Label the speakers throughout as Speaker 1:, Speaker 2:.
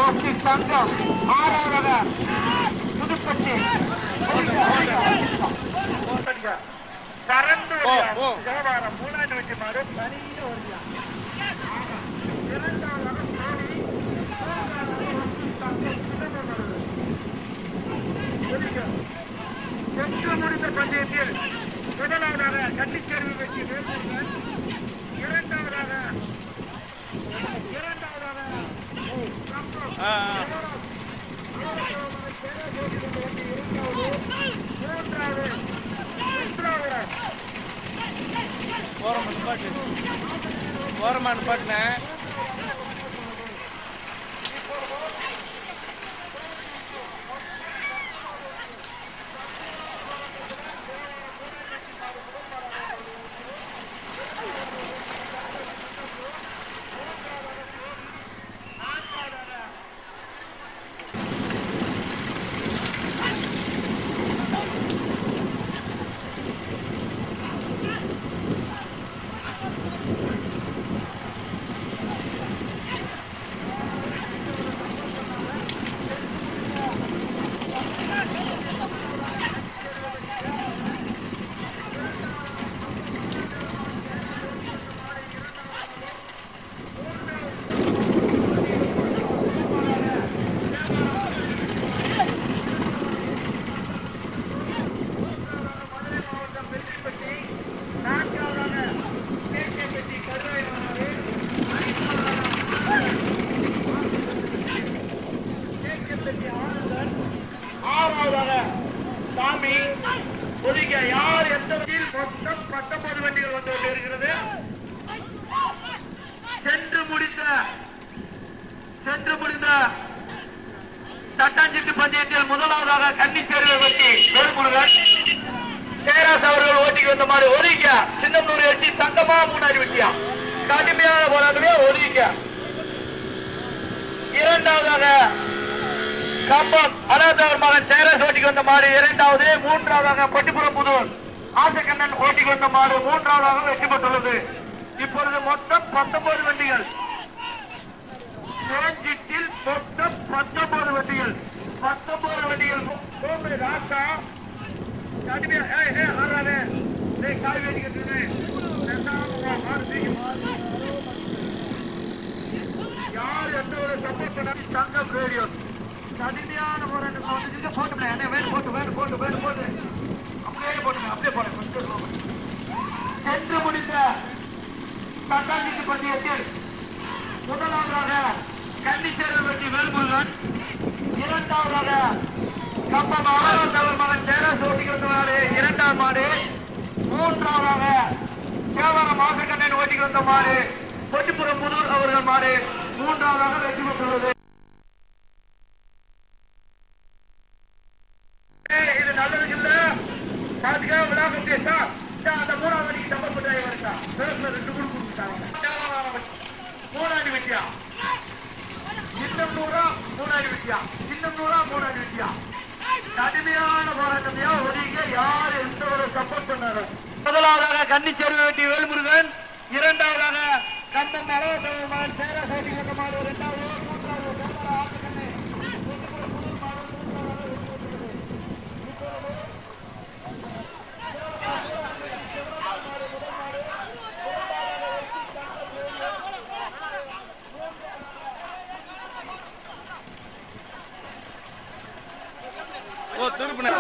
Speaker 1: SC தங்கம் ஆறாவதாக Pudupatti current வியாபாரம் மூணாண்டு வச்சு மாறு தனியாக வருவியா இரண்டாவதாக சோனி சென்று முடிந்த பந்தயத்தில் முதலாவதாக கட்டிச்சேர்வு வெற்றி வேல்முருகன் இரண்டாவதாக இரண்டாவதாக கம்பம். மூன்றாவது மூன்றாவது
Speaker 2: ஓரமா நிப்பாட்டு ஓரமா நிப்பாட்டினேன்
Speaker 1: ஆறாவதாக சாமி ஒதுங்க யார் எந்த வண்டியில் மொத்தம் பத்தொன்பது வண்டிகள் வந்து கொண்டிருக்கிறது சென்று முடிந்த சென்று முடிந்த தட்டாஞ்சிட்டு பந்தயத்தில் முதலாவதாக கன்னி சேர்வை பற்றி வேல்முருகன் சேராஸ் அவர்கள் ஓட்டிக்கு வந்த மாதிரி ஒதுங்க சின்னம்னூர் எஸ்சி தங்கமா முன்னாடி விட்டியா கடுமையான போராட்டமே ஒதுங்க இரண்டாவதாக கம்பம் அனாதவர் மகன் சேரஸ் ஓட்டிக்கு வந்த மாடு இரண்டாவது மூன்றாவதாக பட்டிப்புறம் புதூர் ஆசக்கண்ணன் ஓட்டிக்கு வந்த மாடு மூன்றாவதாக வெற்றி பெற்றுள்ளது இப்பொழுது மொத்தம் பத்தொன்பது வண்டிகள் டிரான்சிட்டில் மொத்தம் பத்தொன்பது வண்டிகள் பத்தொன்பது வண்டிகள் கோம்பை ராசா கடுமையா ஏய் ஏய் ஆறாவே ஏய் காய் வேடிக்கிறது யார் எந்த ஒரு சப்போர்ட் பண்ண தங்கம் ரேடியோ கடுமையான போராட்டம் வந்துட்டு போட்டு என்ன வேணும் போட்டு வேணும் போட்டு வேணும் போட்டு அப்படியே போட்டுங்க அப்படியே போடுங்க கொஞ்சம் slow பண்ணு. சென்று முடிந்த தட்டாஞ்சிட்டு பந்தயத்தில் முதலாவதாக கன்னிச்சேர்வை வெற்றி வேல்முருகன் இரண்டாவதாக கம்பம் ஆறாவதவர் மகன் சேரஸ் ஓட்டிக்கிட்டு மாடு இரண்டாம் மாடு மூன்றாவதாக தேவாரம் மாசக்கண்ணன் ஓட்டிக்கிட்டு மாடு பொட்டிப்புறம் புதூர் அவர்கள் மாடு மூன்றாவதாக வெற்றி பெற்றுள்ளது ஏய், இது நல்லதுக்கு இல்ல பாத்துக்க விழாக்கு பேசா அந்த மூணாவது வண்டிக்கு சம்பர் பண்றாங்க வருஷா பேருக்குள்ள ரெண்டு குடு கொடுத்தாங்க மூணாடி விட்டியா சின்னம் நூறா மூணாடி விட்டியா சின்னம் நூறா மூணாடி விட்டியா கடுமையான போராட்டத்தையா ஒதுங்க யார் எந்த ஒரு சப்போர்ட் பண்ணாரு முதலாவதாக கன்னிச்சேர்வை வெட்டி வேல்முருகன் இரண்டாவதாக கந்தம் அழகன் சேரா சேட்டி கட்டமாடு இரண்டாவது மூன்றாவது கேமரா ஆட்டுக்கண்ணு புதுப்புற புது மாடு மூன்றாவது
Speaker 2: ஓ திருப்பின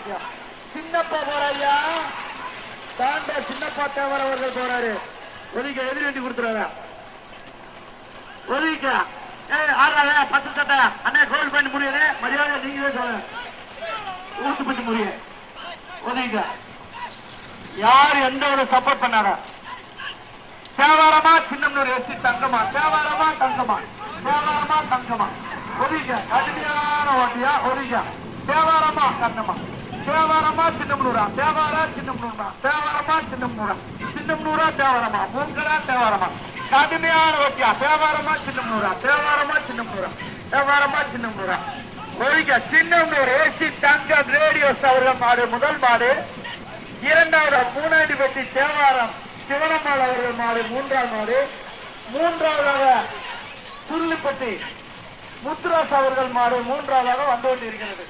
Speaker 1: ஓகே சின்னப்பா போறாயா தாண்ட சின்னப்பா தேவர் அவர்கள் போறாரு ஒதுக்க எதிர் வண்டி கொடுத்துறாங்க ஒதுக்க ஏய் ஆறாங்க பத்து சட்டை அண்ணா கோல் பண்ணி முடியுது மரியாதை நீங்களே சொல்லுங்க ஊத்து பண்ணி முடியும் ஒதுக்க யார் எந்த ஒரு சப்போர்ட் பண்ணாங்க தேவாரமா சின்னம்னூர் எஸ்சி தங்கமா தேவாரமா தங்கமா தேவாரமா தங்கமா ஒதுங்க கடுமையான ஓட்டியா ஒதுங்க தேவாரமா கண்ணமா தேவாரமா சின்னம்னூரா தேவாரா சின்னம்னூரா தேவாரமா சின்னம்னூரா சின்னம்னூரா தேவாரமா மூங்கடா தேவாரமா கடுமையான ஓட்டியா தேவாரமா சின்னம்னூரா தேவாரமா சின்னம்னூரா தேவாரமா சின்னம்னூரா ஒதுங்க சின்னம்னூர் ஏசி தங்கம் ரேடியோஸ் அவர்கள் மாடு முதல் மாடு இரண்டாவது மூணாடி வெட்டி தேவாரம் சிவனம்மாள் அவர்கள் மாடு மூன்றாம் மாடு மூன்றாவதாக சுருளிப்பட்டி முத்துராஸ் அவர்கள் மாடு மூன்றாவதாக வந்து கொண்டிருக்கிறது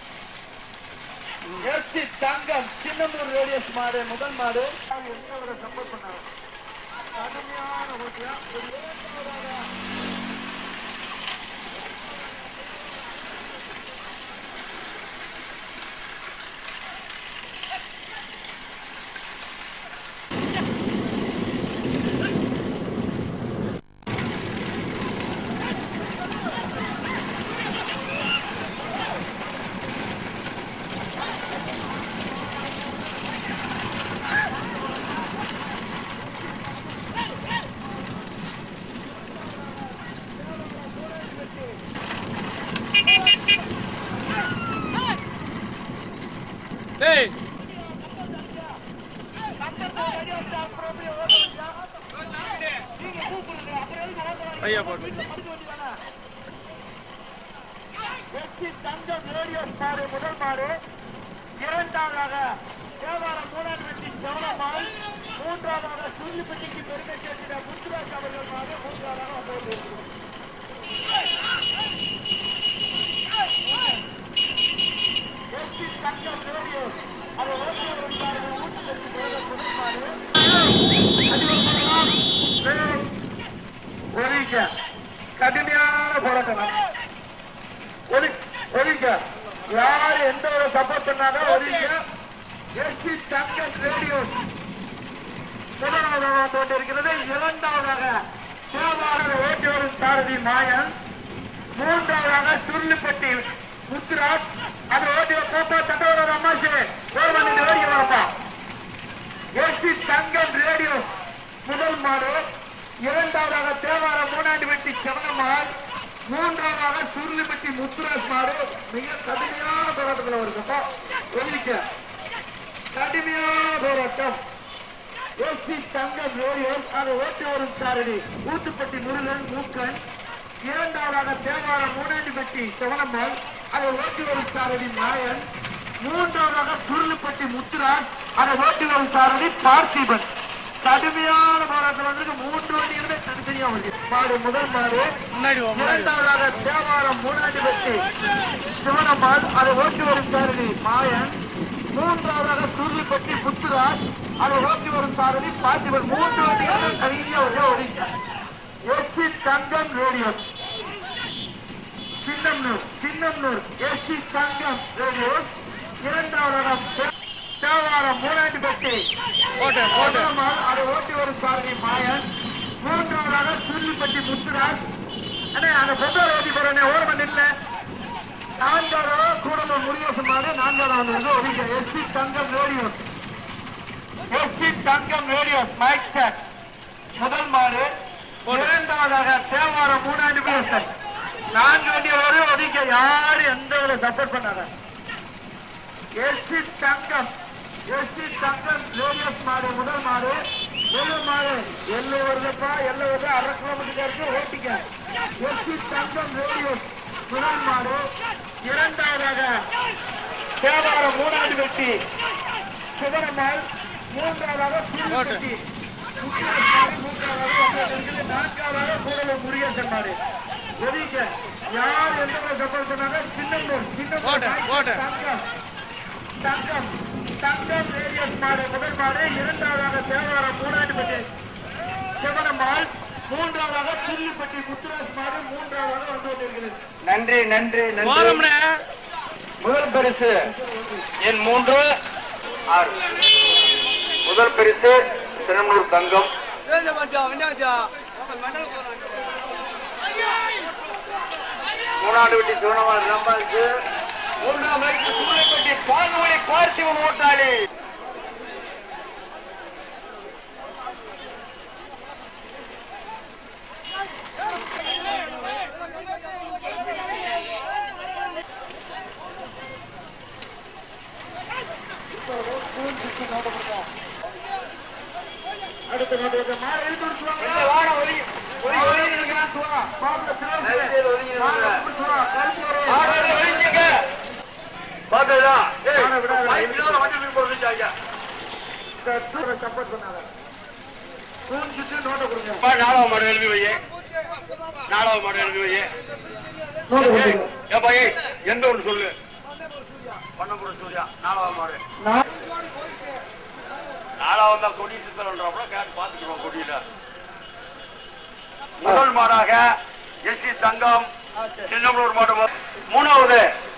Speaker 1: எர்சி தங்கம் சின்னமூர் ரேடியஸ் மாடு முதல் மாடு சப்போர்ட் பண்ணாங்க கடுமையான ஓட்டியா ஒரு இரண்டாவதாக
Speaker 2: டேய் ஐயா போட்டு
Speaker 1: வெற்றி தங்கம் ரேடியோ மாடு முதல் மாடு இரண்டாவதாக தேவாரம் மூணாம் வெற்றி சோழமால் மூன்றாவதாக சுருளிப்பட்டிக்கு பெருமை சேர்க்கிற முத்துராஜ் அவர்கள் மாடு மூன்றாவதாக வந்து கொண்டிருக்கிறது. வெற்றி தங்கம் ரேடியோ அதை ஓட்டி வருகிறார்கள் ஊட்டச்சத்து முதல் முதல் மாடு ஒதுங்க கடுமையான போராட்டம் ஒலி ஒலிங்க யார் எந்த ஒரு சப்போர்ட் பண்ணாங்க ஒலிங்க எஸ்சி தங்கம் ரேடியோஸ் முதலாவதாக வந்து கொண்டிருக்கிறது இரண்டாவதாக தேவாளர் ஓட்டி வரும் சாரதி மாயன் மூன்றாவதாக சுருளிப்பட்டி முத்துராஜ் அது ஓட்டி கோப்பா சட்டவர அம்மாசி ஒரு மணி வேடிக்கை வரப்பா எஸ்சி தங்கம் ரேடியோஸ் முதல் மாடு இரண்டாவதாக தேவாரம் மூணாண்டு வெட்டி செவனம்மாள் மூன்றாவதாக சுருளிப்பட்டி முத்துராஜ் மாடு மிக கடுமையான போராட்டத்தில் வருக்கப்பா ஒலிக்க கடுமையான போராட்டம் எஸ்சி தங்கம் ரேடியோஸ் அதை ஓட்டி வரும் சாரதி ஊத்துப்பட்டி முருகன் மூக்கன் இரண்டாவதாக தேவாரம் மூணாண்டு வெட்டி செவனம்மாள் அதை ஓட்டி வரும் சாரதி நாயன் மூன்றாவதாக சுருளிப்பட்டி முத்துராஜ் அதை ஓட்டி வரும் சாரதி பார்த்திபன் கடுமையான போராட்டம் வந்து மூன்று வண்டிகளுமே தனித்தனியா வருது மாடு முதல் மாடு
Speaker 2: முன்னாடி வா, முன்னாடி வா.
Speaker 1: இரண்டாவதாக தேவாரம் மூணாண்டு வெட்டி சிவனம்மாள் அதை ஓட்டி வரும் சாரதி மாயன் மூன்றாவதாக சுருளிப்பட்டி புத்துராஜ் அதை ஓட்டி வரும் சாரதி பார்த்திபன் மூன்று வண்டிகளுமே தனியா ஒரே ஒதுங்க SC Thangam radios Chinnamanur Chinnamanur SC Thangam radios இரண்டாவதாக தே- தேவாரம் மூணாண்டு பெட்டி
Speaker 2: போட்டேன் போட்டேன்
Speaker 1: முதலமால் அதை ஓட்டி வரும் சாரதி மாயன் மூன்றாவதாக சுருளிப்பட்டி முத்துராஜ் அண்ணே அந்த பொங்கல் ஓட்டி போறேன் ஓரமா நில்ல நான்காவதாக கூடலூர் முருகேசன் மாடு நான்காவது வந்து ஒதுங்க SC Thangam radios SC Thangam radios mic set முதல் மாடு இரண்டாவதாக தேவாரம் மூணாண்டு பேசன் நான்கு வண்டிகளோடு ஒதுங்க யாரு எந்த ஒரு சப்போர்ட் பண்ணாங்க SC Thangam SC Thangam radios மாடு முதல் மாடு முதல் மாடு எல்லோ வருதுப்பா எல்லோ வருது அரை கிலோமீட்டர் இருக்கு ஓட்டிக்க எஸ்சி தங்கம் ரேடியோஸ் முதல் மாடு இரண்டாவதாக தேவாரம் மூணாவது வெட்டி சிவனம்மாள் மூன்றாவதாக சூரியப்பட்டி நான்காவதாக கூடலூர் முருகேசன் மாடு ஒதுங்க யார் எந்த சப்போர்ட் பண்ணாங்க சின்னூர்
Speaker 2: போட்டு, போட்டு.
Speaker 1: சின்ன தங்கம் தங்கம் தங்கம் ரேடியஸ் மாடு முதல் மாடு இரண்டாவதாக தேவாரம் மூணாண்டுப்பட்டி சிவனம்மாள் மூன்றாவதாக சுள்ளிப்பட்டி முத்துராஜ் மாடு மூன்றாவதாக வந்து கொண்டிருக்கிறது நன்றி நன்றி
Speaker 2: போறோம்ண்ணே
Speaker 1: முதல் பரிசு எண் மூன்று ஆறு முதல் பரிசு சிறனூர் தங்கம் மூணாண்டு வெட்டி சிவனவார் நம்பாசு மூன்றாம் வயசு சூளைப்பட்டி பால்மொழி பார்த்திவன் ஓட்டாளி இல்ல, வாடா, ஒதுங்கி. ஒதுங்கி, ஒதுங்கி நில்லுங்க. தயவு செய்து ஒதுங்கி நில்லுங்க. வாடா, இல்ல, ஒதுங்கிக்க. பாத்ததா? ஏய், பைக் இல்லாத வண்டி தூக்கி போட்டு வச்சாங்க. அப்பா, நாலாவது மாடு எழுதி வை நாலாவது மாடு எழுதி வை ஏய், ஏப்பா, ஏய், எந்த ஒன்று சொல்லு பண்ணப்புறம் சூர்யா நாலாவது மாடு நாலாவது தான் கொடி சித்தல்ன்றப்ப கேட்டு பார்த்துக்கிறோம் கொடியில முதல் மாடாக எஸ் சி தங்கம் சின்னமலூர் மாடு மூணாவது